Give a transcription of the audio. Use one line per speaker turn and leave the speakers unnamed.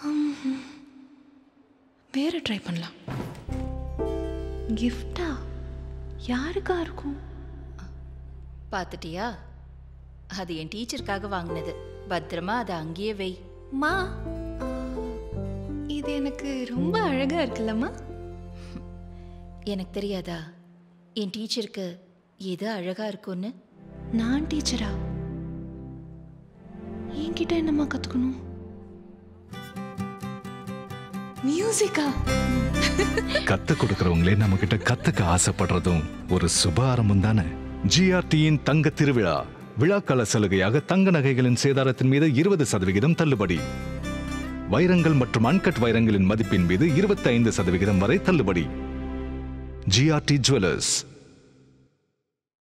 வேற ட்ரை பண்ணலாம் கிஃப்டா யாருக்கா இருக்கும்
பார்த்துட்டியா அது என் டீச்சருக்காக வாங்கினது பத்திரமா அதை அங்கேயே வை
மா ஆ, இது எனக்கு ரொம்ப அழகா இருக்குல்லம்மா
எனக்கு தெரியாதா என் டீச்சருக்கு எது அழகா இருக்கும்னு
நான் டீச்சரா என்கிட்ட என்னம்மா கத்துக்கணும் மியூசிக்கா
கத்து கொடுக்கறவங்களே நம்ம கிட்ட கத்துக்க ஆசைப்படுறதும் ஒரு சுப ஆரம்பம் தானே ஜிஆர்டியின் தங்க திருவிழா விழாக்கால சலுகையாக தங்க நகைகளின் சேதாரத்தின் மீது இருபது சதவிகிதம் தள்ளுபடி வைரங்கள் மற்றும் அன்கட் வைரங்களின் மதிப்பின் மீது இருபத்தி ஐந்து சதவிகிதம் வரை தள்ளுபடி ஜிஆர்டி ஜுவல்லர்ஸ்